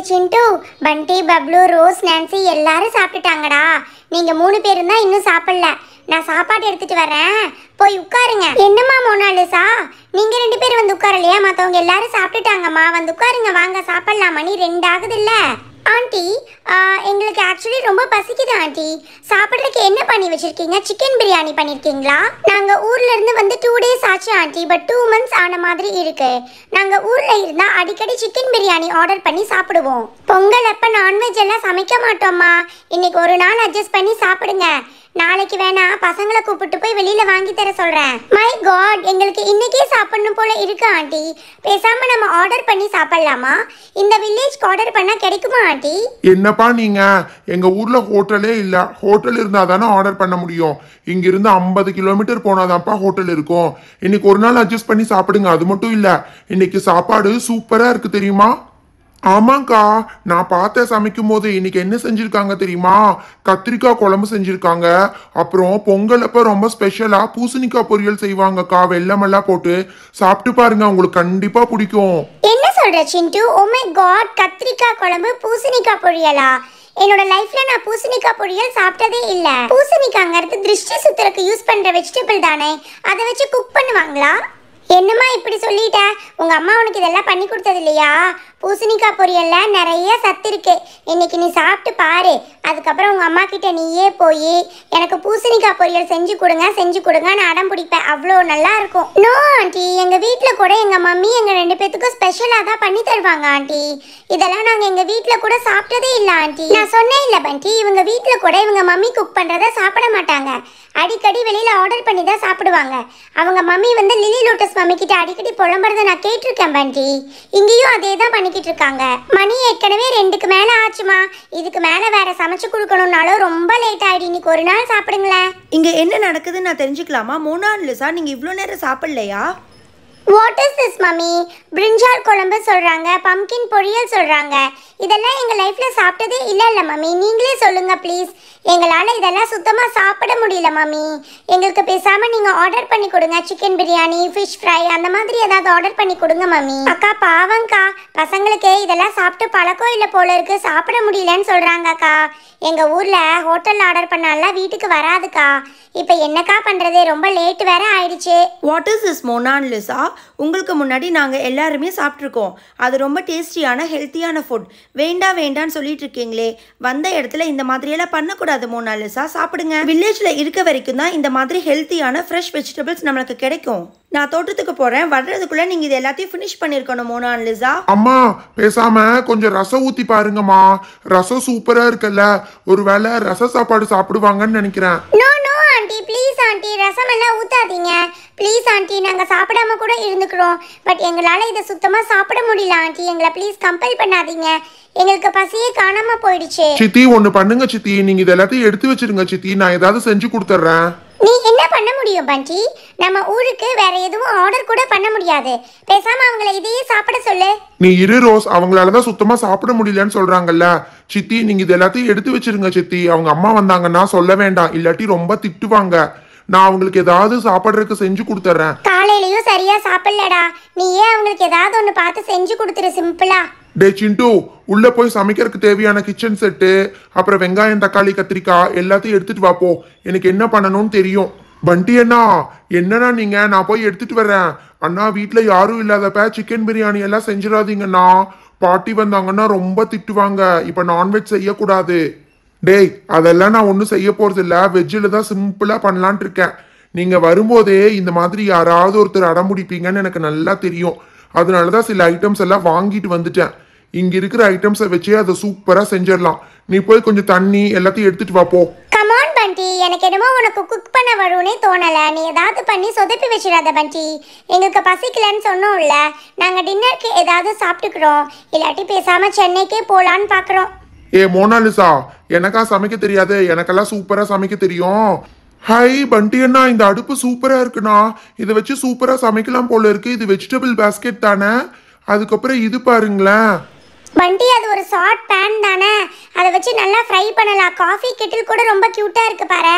சிண்டு பண்டி Bablu rose Nancy எல்லாரும் சாப்பிட்டுட்டாங்கடா நீங்க மூணு பேரும் தான் இன்னும் சாப்பிடல நான் சாப்பாடு எடுத்துட்டு வரேன் போய் உட்காருங்க என்னம்மா மோனாலிசா நீங்க ரெண்டு பேரும் வந்து உட்காரலையா மத்தவங்க எல்லாரும் சாப்பிட்டுட்டாங்கம்மா வந்து உட்காருங்க வாங்க சாப்பிடலாம் மணி ரெண்டு ஆகுதுல்ல ஆண்டி ஆ, எங்களுக்கு ஆக்சுவலி ரொம்ப பசிக்குது ஆண்டி சாப்பிட்றதுக்கு என்ன பண்ணி வச்சிருக்கீங்க சிக்கன் பிரியாணி பண்ணிருக்கீங்களா நாங்க ஊர்ல இருந்து வந்து டூ டேஸ் ஆச்சு ஆண்டி பட் டூ மந்த்ஸ் ஆன மாதிரி இருக்கு நாங்க ஊர்ல இருந்தா அடிக்கடி சிக்கன் பிரியாணி ஆர்டர் பண்ணி சாப்பிடுவோம் பொங்கல் அப்ப நான்வெஜ் எல்லாம் சமைக்க மாட்டோம்மா இன்னைக்கு ஒரு நாள் அட்ஜஸ்ட் பண்ணி சாப்பிடுங்க நாளைக்கு வேணா பசங்களை கூப்பிட்டு போய் வெளியில வாங்கி தர சொல்றேன் மை காட் எங்களுக்கு இன்னைக்கே சாப்பிடணும் போல இருக்கு ஆண்டி பேசாம நம்ம ஆர்டர் பண்ணி சாப்பிடலாமா இந்த வில்லேஜ்க்கு ஆர்டர் பண்ணா கிடைக்குமா ஆண்டி என்னப்பா நீங்க எங்க ஊர்ல ஹோட்டலே இல்ல ஹோட்டல் இருந்தா தானே ஆர்டர் பண்ண முடியும் இங்க இருந்து ஐம்பது கிலோமீட்டர் போனாதான்ப்பா ஹோட்டல் இருக்கும் இன்னைக்கு ஒரு நாள் அட்ஜஸ்ட் பண்ணி சாப்பிடுங்க அது மட்டும் இல்ல இன்னைக்கு சாப்பாடு சூப்பரா இருக்கு தெரியுமா ஆமாங்க்கா நான் பார்த்தேன் சமைக்கும் போது இன்னைக்கு என்ன செஞ்சிருக்காங்க தெரியுமா கத்திரிக்காய் குழம்பு செஞ்சிருக்காங்க அப்புறம் பொங்கல் அப்ப ரொம்ப ஸ்பெஷலா பூசணிக்காய் பொரியல் செய்வாங்கக்கா வெள்ளமெல்லாம் போட்டு சாப்பிட்டு பாருங்க உங்களுக்கு கண்டிப்பா பிடிக்கும் என்ன சொல்ற சிண்டு ஓ மை காட் கத்திரிக்காய் குழம்பு பூசணிக்காய் பொரியலா என்னோட லைஃப்ல நான் பூசணிக்காய் பொரியல் சாப்பிட்டதே இல்ல பூசணிக்காங்கிறது திருஷ்டி சுத்தருக்கு யூஸ் பண்ற வெஜிடபிள் தானே அதை வச்சு குக் பண்ணுவாங்களா என்னம்மா இப்படி சொல்லிட்ட உங்க அம்மா உனக்கு இதெல்லாம் பண்ணி கொடுத்தது இல்லையா பூசணிக்காய் பொரியல்ல நிறைய சத்து இருக்கு இன்னைக்கு நீ சாப்பிட்டு பாரு அதுக்கப்புறம் உங்க அம்மா கிட்ட நீயே போய் எனக்கு பூசணிக்காய் பொரியல் செஞ்சு கொடுங்க செஞ்சு கொடுங்க நான் அடம் பிடிப்பேன் அவ்வளோ நல்லா இருக்கும் நோ ஆண்டி எங்க வீட்ல கூட எங்க மம்மி எங்க ரெண்டு பேத்துக்கும் ஸ்பெஷலா தான் பண்ணி தருவாங்க ஆண்டி இதெல்லாம் நாங்க எங்க வீட்ல கூட சாப்பிட்டதே இல்ல ஆண்டி நான் சொன்னேன் இல்ல பண்டி இவங்க வீட்ல கூட இவங்க மம்மி குக் பண்றத சாப்பிட மாட்டாங்க அடிக்கடி வெளியில ஆர்டர் பண்ணி தான் சாப்பிடுவாங்க அவங்க மம்மி வந்து லிலி லோட்டஸ் மம்மி கிட்ட அடிக்கடி புலம்புறத நான் கேட்டிருக்கேன் பண்டி இங்கேயும் அதே தான் பண்ணிக்கிட்டு இருக்காங்க மணி ஏற்கனவே ரெண்டுக்கு மேல ஆச்சுமா இதுக்கு மேல வேற சமைச்சு கொடுக்கணும்னாலும் ரொம்ப லேட் ஆயிடு இன்னைக்கு ஒரு நாள் சாப்பிடுங்களேன் இங்க என்ன நடக்குதுன்னு நான் தெரிஞ்சுக்கலாமா மோனான் லிசா நீங்க இவ்வளோ நேரம் சாப்பிடலையா what is this mummy brinjal குழம்பு சொல்றாங்க பம்கின் பொரியல் சொல்றாங்க இதெல்லாம் எங்க லைஃப்ல சாப்பிட்டதே இல்ல இல்ல மம்மி நீங்களே சொல்லுங்க ப்ளீஸ் எங்களால இதெல்லாம் சுத்தமா சாப்பிட முடியல மம்மி எங்களுக்கு பேசாம நீங்க ஆர்டர் பண்ணி கொடுங்க சிக்கன் பிரியாணி ஃபிஷ் ஃப்ரை அந்த மாதிரி ஏதாவது ஆர்டர் பண்ணி கொடுங்க மம்மி அக்கா பாவங்க்கா பசங்களுக்கு இதெல்லாம் சாப்பிட்டு பழக்கம் இல்ல போல இருக்கு சாப்பிட முடியலன்னு சொல்றாங்க அக்கா எங்க ஊர்ல ஹோட்டல்ல ஆர்டர் பண்ணாலாம் வீட்டுக்கு வராதுக்கா இப்போ என்னக்கா பண்றது ரொம்ப லேட் வேற ஆயிடுச்சு what is this Mona Lisa உங்களுக்கு முன்னாடி நாங்கள் எல்லாருமே சாப்பிட்ருக்கோம் அது ரொம்ப டேஸ்டியான ஹெல்த்தியான ஃபுட் வேண்டாம் வேண்டாம்னு சொல்லிட்டு இருக்கீங்களே வந்த இடத்துல இந்த மாதிரியெல்லாம் பண்ணக்கூடாது மோனாலிசா சாப்பிடுங்க வில்லேஜில் இருக்க வரைக்கும் தான் இந்த மாதிரி ஹெல்த்தியான ஃப்ரெஷ் வெஜிடபிள்ஸ் நம்மளுக்கு கிடைக்கும் நான் தோட்டத்துக்கு போகிறேன் வர்றதுக்குள்ளே நீங்கள் இது எல்லாத்தையும் ஃபினிஷ் பண்ணியிருக்கணும் மோனான் லிசா அம்மா பேசாம கொஞ்சம் ரசம் ஊத்தி பாருங்கம்மா ரசம் சூப்பரா இருக்குல்ல ஒருவேளை ரச சாப்பாடு சாப்பிடுவாங்கன்னு நினைக்கிறேன் no no aunty please aunty ரசம் எல்லாம் ஊத்தாதீங்க ப்ளீஸ் ஆண்டி நாங்க சாப்பிடாம கூட இருந்துக்கிறோம் பட் எங்களால இதை சுத்தமா சாப்பிட முடியல ஆண்டி எங்களை ப்ளீஸ் கம்பல் பண்ணாதீங்க எங்களுக்கு பசியே காணாம போயிடுச்சு சித்தி ஒண்ணு பண்ணுங்க சித்தி நீங்க இது எல்லாத்தையும் எடுத்து வச்சிருங்க சித்தி நான் ஏதாவது செஞ்சு கொடுத்துட்றேன் நீ என்ன பண்ண முடியும் பண்டி நம்ம ஊருக்கு வேற எதுவும் ஆர்டர் கூட பண்ண முடியாது பேசாம அவங்கள இதையே சாப்பிட சொல்லு நீ இரு ரோஸ் அவங்களாலதான் சுத்தமா சாப்பிட முடியலன்னு சொல்றாங்கல்ல சித்தி நீங்க இது எல்லாத்தையும் எடுத்து வச்சிருங்க சித்தி அவங்க அம்மா வந்தாங்கன்னா சொல்ல வேண்டாம் இல்லாட்டி ரொம்ப திட்டுவாங்க நான் அவங்களுக்கு ஏதாவது சாப்பிட்றதுக்கு செஞ்சு கொடுத்துட்றேன் காலையிலயும் சரியா சாப்பிடலடா நீயே அவங்களுக்கு ஏதாவது ஒன்று பார்த்து செஞ்சு கொடுத்துரு சிம்பிளா டே சிண்டு உள்ள போய் சமைக்கிறதுக்கு தேவையான கிச்சன் செட்டு அப்புறம் வெங்காயம் தக்காளி கத்திரிக்காய் எல்லாத்தையும் எடுத்துட்டு வா போ எனக்கு என்ன பண்ணணும்னு தெரியும் பண்டி அண்ணா என்னண்ணா நீங்க நான் போய் எடுத்துட்டு வரேன் அண்ணா வீட்ல யாரும் இல்லாதப்ப சிக்கன் பிரியாணி எல்லாம் செஞ்சிடாதீங்கண்ணா பாட்டி வந்தாங்கன்னா ரொம்ப திட்டுவாங்க இப்ப நான்வெஜ் செய்யக்கூடாது டேய் அதெல்லாம் நான் ஒன்றும் செய்ய போறது இல்ல வெஜ்ஜில் தான் சிம்பிளா பண்ணலான்ட்டு இருக்கேன் நீங்க வரும்போதே இந்த மாதிரி யாராவது ஒருத்தர் அடம்பிடிப்பீங்கன்னு எனக்கு நல்லா தெரியும் அதனால தான் சில ஐட்டம்ஸ் எல்லாம் வாங்கிட்டு வந்துட்டேன் இங்க இருக்கிற ஐட்டம்ஸை வச்சே அதை சூப்பரா செஞ்சிடலாம் நீ போய் கொஞ்சம் தண்ணி எல்லாத்தையும் எடுத்துட்டு வா போ கமான் பண்டி எனக்கு என்னமோ உனக்கு குக் பண்ண வரும்னே தோணல நீ ஏதாவது பண்ணி சொதப்பி வச்சிடாத பண்டி எங்களுக்கு பசிக்கலன்னு சொன்னோம்ல நாங்க டின்னருக்கு ஏதாவது சாப்பிட்டுக்கிறோம் இல்லாட்டி பேசாம சென்னைக்கே போலான்னு பாக்குறோம் ஏ மோனாலிசா எனக்கா சமைக்க தெரியாது எனக்கெல்லாம் சூப்பரா சமைக்க தெரியும் ஹை பண்டி அண்ணா இந்த அடுப்பு சூப்பரா இருக்குண்ணா இதை வச்சு சூப்பரா சமைக்கலாம் போல இருக்கு இது வெஜிடபிள் பேஸ்கெட் தானே அதுக்கப்புறம் இது பாருங்களேன் பண்டி அது ஒரு ஷார்ட் பேன் தானே அதை வச்சு நல்லா ஃப்ரை பண்ணலாம் காஃபி கெட்டில் கூட ரொம்ப க்யூட்டா இருக்கு பாரு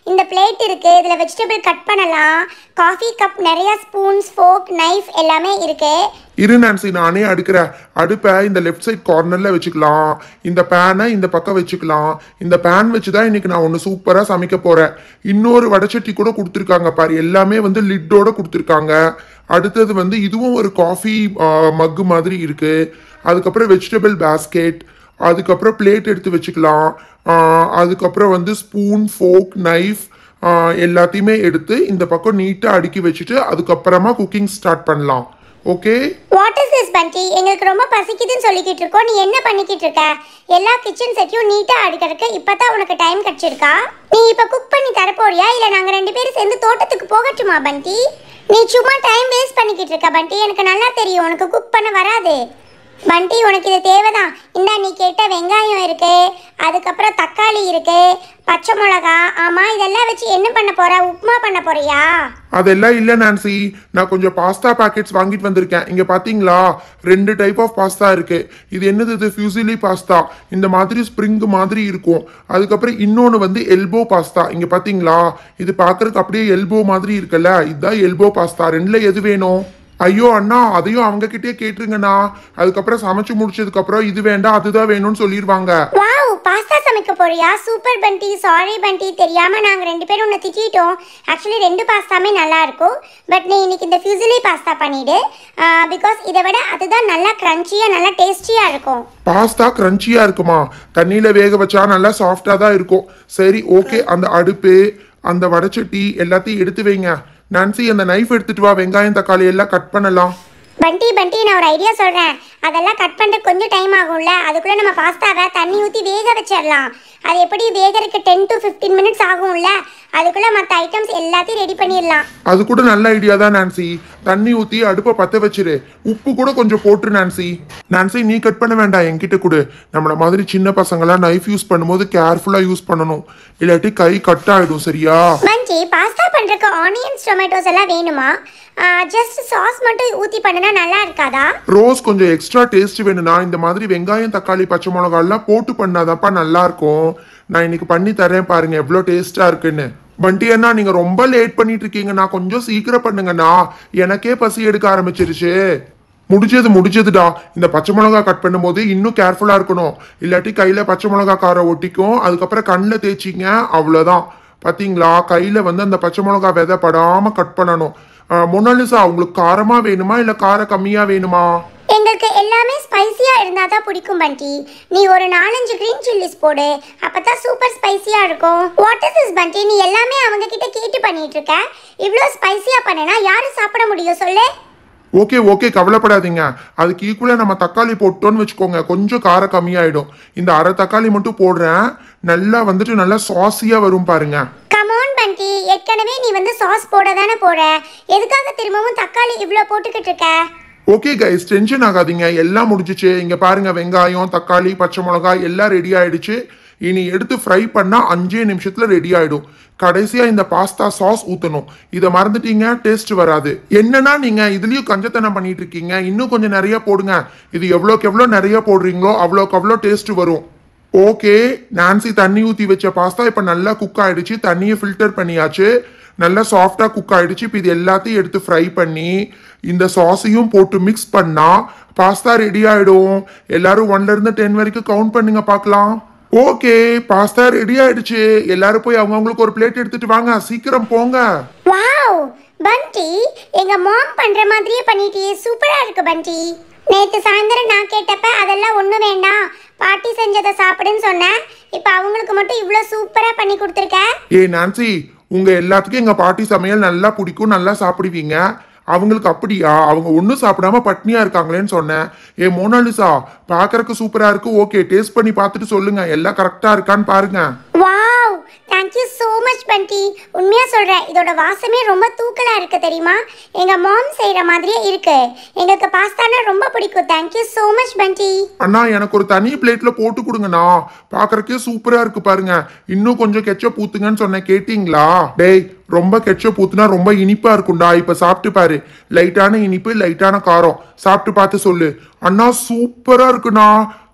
இந்த பிளேட் இருக்கு இதுல வெஜிடபிள் கட் பண்ணலாம் காஃபி கப் நிறைய ஸ்பூன்ஸ் ஃபோக் நைஃப் எல்லாமே இருக்கு இரு நான்சி நானே அடுக்கிறேன் அடுப்பை இந்த லெஃப்ட் சைட் கார்னர்ல வச்சுக்கலாம் இந்த பேனை இந்த பக்கம் வச்சுக்கலாம் இந்த பேன் வச்சு தான் இன்னைக்கு நான் ஒன்று சூப்பராக சமைக்க போறேன் இன்னொரு வடச்சட்டி கூட கொடுத்துருக்காங்க பாரு எல்லாமே வந்து லிட்டோட கொடுத்துருக்காங்க அடுத்தது வந்து இதுவும் ஒரு காஃபி மக்கு மாதிரி இருக்கு அதுக்கப்புறம் வெஜிடபிள் பேஸ்கெட் அதுக்கப்புறம் பிளேட் எடுத்து வச்சுக்கலாம் ஆஹ் அதுக்கப்புறம் வந்து ஸ்பூன் ஃபோக் நைஃப் எல்லாத்தையுமே எடுத்து இந்த பக்கம் நீட்டாக அடுக்கி வச்சுட்டு அதுக்கப்புறமா குக்கிங் ஸ்டார்ட் பண்ணலாம் ஓகே வாட் இஸ் திஸ் பண்டி எங்களுக்கு ரொம்ப பசிக்குதுன்னு சொல்லிக்கிட்டு இருக்கோம் நீ என்ன பண்ணிக்கிட்டு இருக்க எல்லா கிச்சன் செட்டையும் நீட்டா அடுக்கிறதுக்கு இப்பதான் உனக்கு டைம் கிடைச்சிருக்கா நீ இப்ப குக் பண்ணி தரப்போறியா இல்ல நாங்க ரெண்டு பேரும் சேர்ந்து தோட்டத்துக்கு போகட்டுமா பண்டி நீ சும்மா டைம் வேஸ்ட் பண்ணிக்கிட்டு இருக்க பண்டி எனக்கு நல்லா தெரியும் உனக்கு குக் பண்ண வராது பண்டி உனக்கு இது தேவைதான் இந்தா நீ கேட்ட வெங்காயம் இருக்கு அதுக்கப்புறம் தக்காளி இருக்கு பச்சை மிளகா ஆமா இதெல்லாம் வச்சு என்ன பண்ண போற உப்புமா பண்ண போறியா அதெல்லாம் இல்லை நான்சி நான் கொஞ்சம் பாஸ்தா பாக்கெட்ஸ் வாங்கிட்டு வந்திருக்கேன் இங்கே பார்த்தீங்களா ரெண்டு டைப் ஆஃப் பாஸ்தா இருக்கு இது என்னது இது ஃபியூசிலி பாஸ்தா இந்த மாதிரி ஸ்ப்ரிங் மாதிரி இருக்கும் அதுக்கப்புறம் இன்னொன்று வந்து எல்போ பாஸ்தா இங்கே பார்த்தீங்களா இது பார்க்கறதுக்கு அப்படியே எல்போ மாதிரி இருக்குல்ல இதுதான் எல்போ பாஸ்தா ரெண்டுல எது வேணும் ஐயோ அண்ணா அதையும் அவங்க கிட்டே கேட்டுருங்கண்ணா அதுக்கப்புறம் சமைச்சு முடிச்சதுக்கு அப்புறம் இது வேண்டாம் அதுதான் வேணும்னு சொல்லிடுவாங்க வாவ் பாஸ்தா சமைக்க போறியா சூப்பர் பண்டி சாரி பண்டி தெரியாம நாங்க ரெண்டு பேரும் உன்னை திட்டிட்டோம் ஆக்சுவலி ரெண்டு பாஸ்தாமே நல்லா இருக்கும் பட் நீ இன்னைக்கு இந்த ஃபியூசிலி பாஸ்தா பண்ணிடு பிகாஸ் இதை விட அதுதான் நல்லா கிரன்ச்சியா நல்லா டேஸ்டியா இருக்கும் பாஸ்தா கிரன்ச்சியா இருக்குமா தண்ணியில வேக வச்சா நல்லா சாஃப்டா தான் இருக்கும் சரி ஓகே அந்த அடுப்பு அந்த வடச்சட்டி எல்லாத்தையும் எடுத்து வைங்க நான்சி அந்த நைஃப் எடுத்துட்டு வா வெங்காயம் தக்காளி எல்லாம் கட் பண்ணலாம் பண்டி பண்டி நான் ஒரு ஐடியா சொல்றேன் அதெல்லாம் கட் பண்ணிட்டு கொஞ்சம் டைம் ஆகும்ல அதுக்குள்ள நம்ம பாஸ்தாவை தண்ணி ஊற்றி வேக வச்சிடலாம் அது எப்படி வேகறதுக்கு டென் டு ஃபிஃப்டீன் மினிட்ஸ் ஆகும்ல அதுக்குள்ள மற்ற ஐட்டம்ஸ் எல்லாத்தையும் ரெடி பண்ணிடலாம் அது கூட நல்ல ஐடியா தான் நான்சி தண்ணி ஊத்தி அடுப்பை பத்த வச்சிரு உப்பு கூட கொஞ்சம் போட்டுரு நான்சி நான்சி நீ கட் பண்ண வேண்டாம் என்கிட்ட கொடு நம்மள மாதிரி சின்ன பசங்களாம் நைஃப் யூஸ் பண்ணும்போது கேர்ஃபுல்லா யூஸ் பண்ணணும் இல்லாட்டி கை கட் ஆயிடும் சரியா மஞ்சி பாஸ்தா பண்றதுக்கு ஆனியன்ஸ் டொமேட்டோஸ் எல்லாம் வேணுமா ஜஸ்ட் சாஸ் மட்டும் ஊற்றி பண்ணினா நல்லா இருக்காதா ரோஸ் கொஞ்சம் எக்ஸ்ட்ரா டேஸ்ட் வேணும்னா இந்த மாதிரி வெங்காயம் தக்காளி பச்சை மிளகாலாம் போட்டு பண்ணாதான்ப்பா நல்லா இருக்கும் நான் இன்னைக்கு பண்ணி தரேன் பாருங்க எவ்வளோ டேஸ்டா இருக்குன்னு பண்டி அண்ணா நீங்க ரொம்ப லேட் பண்ணிட்டு இருக்கீங்கண்ணா கொஞ்சம் சீக்கிரம் பண்ணுங்கண்ணா எனக்கே பசி எடுக்க ஆரம்பிச்சிருச்சு முடிஞ்சது முடிஞ்சதுடா இந்த பச்சை மிளகா கட் பண்ணும்போது இன்னும் கேர்ஃபுல்லா இருக்கணும் இல்லாட்டி கையில பச்சை மிளகா காரம் ஒட்டிக்கும் அதுக்கப்புறம் கண்ணில் தேய்ச்சிங்க அவ்வளோதான் பாத்தீங்களா கையில வந்து அந்த பச்சை மிளகா விதை படாம கட் பண்ணணும் மொனாலிசா உங்களுக்கு காரமா வேணுமா இல்ல காரம் கம்மியா வேணுமா எங்களுக்கு எல்லாமே ஸ்பைசியா இருந்தா தான் பிடிக்கும் பண்டி நீ ஒரு நாலஞ்சு கிரீன் சில்லிஸ் போடு அப்பதான் சூப்பர் ஸ்பைசியா இருக்கும் வாட் இஸ் திஸ் பண்டி நீ எல்லாமே அவங்க கிட்ட கேட்டு பண்ணிட்டு இருக்க இவ்வளோ ஸ்பைசியா பண்ணனா யாரு சாப்பிட முடியும் சொல்லு ஓகே ஓகே கவலைப்படாதீங்க அதுக்கு ஈக்குவலாக நம்ம தக்காளி போட்டோன்னு வச்சுக்கோங்க கொஞ்சம் காரம் கம்மியாயிடும் இந்த அரை தக்காளி மட்டும் போடுறேன் நல்லா வந்துட்டு நல்லா சாஸியாக வரும் பாருங்க கமோன் பண்டி ஏற்கனவே நீ வந்து சாஸ் போட தானே போற எதுக்காக திரும்பவும் தக்காளி இவ்வளோ போட்டுக்கிட்டு இருக்க ஓகே கைஸ் டென்ஷன் ஆகாதீங்க எல்லாம் முடிஞ்சிச்சு இங்க பாருங்க வெங்காயம் தக்காளி பச்சை மிளகாய் எல்லாம் ரெடி ஆயிடுச்சு இனி எடுத்து ஃப்ரை பண்ணா அஞ்சே நிமிஷத்துல ரெடி ஆயிடும் கடைசியா இந்த பாஸ்தா சாஸ் ஊத்தணும் இதை மறந்துட்டீங்க டேஸ்ட் வராது என்னன்னா நீங்க இதுலயும் கஞ்சத்தனம் பண்ணிட்டு இருக்கீங்க இன்னும் கொஞ்சம் நிறைய போடுங்க இது எவ்வளோக்கு எவ்வளோ நிறைய போடுறீங்களோ அவ்வளோக்கு அவ்வளோ டேஸ்ட் வரும் ஓகே நான்சி தண்ணி ஊற்றி வச்ச பாஸ்தா இப்போ நல்லா குக் ஆயிடுச்சு தண்ணியை ஃபில்டர் பண்ணியாச்சு நல்லா சாஃப்டாக குக் ஆயிடுச்சு இப்போ இது எல்லாத்தையும் எடுத்து ஃப்ரை பண்ணி இந்த சாஸையும் போட்டு மிக்ஸ் பண்ணா பாஸ்தா ரெடி ஆயிடும் எல்லாரும் ஒன்ல இருந்து டென் வரைக்கும் கவுண்ட் பண்ணுங்க பார்க்கலாம் ஓகே பாஸ்தா ரெடி ஆயிடுச்சு எல்லாரும் போய் அவங்கவுங்களுக்கு ஒரு பிளேட் எடுத்துட்டு வாங்க சீக்கிரம் போங்க வாவ் பண்டி எங்க மாம் பண்ற மாதிரியே பண்ணிட்டியே சூப்பரா இருக்கு பண்டி நேத்து சாயந்தரம் நான் கேட்டப்ப அதெல்லாம் ஒன்றும் வேண்டாம் பாட்டி செஞ்சதை சாப்பிடுன்னு சொன்னேன் இப்போ அவங்களுக்கு மட்டும் இவ்வளோ சூப்பரா பண்ணி கொடுத்துருக்க ஏ நான்சி உங்க எல்லாத்துக்கும் எங்க பாட்டி சமையல் நல்லா பிடிக்கும் நல்லா சாப்பிடுவீங்க அவங்களுக்கு அப்படியா அவங்க ஒன்றும் சாப்பிடாம பட்னியா இருக்காங்களேன்னு சொன்னேன் ஏ மோனாலிசா பார்க்கறக்கு சூப்பரா இருக்கு ஓகே டேஸ்ட் பண்ணி பார்த்துட்டு சொல்லுங்க எல்லாம் கரெக்டா இருக்கான்னு பாருங்க வாவ் தேங்க்யூ ஸோ மச் பண்டி உண்மையா சொல்றேன் இதோட வாசமே ரொம்ப தூக்கலா இருக்கு தெரியுமா எங்க மாம் செய்யற மாதிரியே இருக்கு எங்களுக்கு பாஸ்தானா ரொம்ப பிடிக்கும் தேங்க்யூ ஸோ மச் பண்டி அண்ணா எனக்கு ஒரு தனி பிளேட்ல போட்டு கொடுங்கண்ணா பார்க்கறக்கே சூப்பரா இருக்கு பாருங்க இன்னும் கொஞ்சம் கெச்சப் ஊத்துங்கன்னு சொன்னேன் கேட்டிங்களா டேய் ரொம்ப கெச்சப் ஊத்துனா ரொம்ப இனிப்பா இருக்கும்டா இப்ப சாப்பிட்டு பாரு லைட்டான இனிப்பு லைட்டான காரம் சாப்பிட்டு பார்த்து சொல்லு அண்ணா சூப்பரா இருக்குண்ணா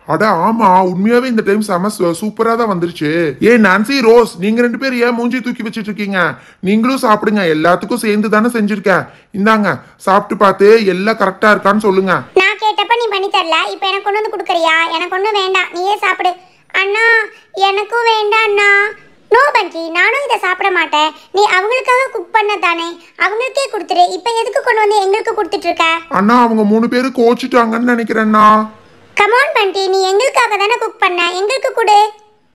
அட ஆமா உண்மையாவே இந்த டைம் செம சூப்பரா தான் வந்துருச்சு ஏ நான்சி ரோஸ் நீங்க ரெண்டு பேரும் ஏன் மூஞ்சி தூக்கி வச்சிட்டு இருக்கீங்க நீங்களும் சாப்பிடுங்க எல்லாத்துக்கும் சேர்ந்து தானே செஞ்சிருக்கேன் இந்தாங்க சாப்பிட்டு பார்த்து எல்லாம் கரெக்டா இருக்கான்னு சொல்லுங்க நான் கேட்டப்ப நீ பண்ணி தரல இப்போ எனக்கு கொண்டு வந்து கொடுக்குறியா எனக்கு ஒன்றும் வேண்டாம் நீயே சாப்பிடு அண்ணா எனக்கும் வேண்டாம் அண்ணா நோ பங்கி நானும் இதை சாப்பிட மாட்டேன் நீ அவங்களுக்காக குக் பண்ண தானே அவங்களுக்கே கொடுத்துரு இப்போ எதுக்கு கொண்டு வந்து எங்களுக்கு கொடுத்துட்டு இருக்க அண்ணா அவங்க மூணு பேரும் கோச்சிட்டாங்கன்னு நினைக்கிறேன்னா கமான் பண்டி நீ எங்களுக்காக தானே குக் பண்ண எங்களுக்கு கொடு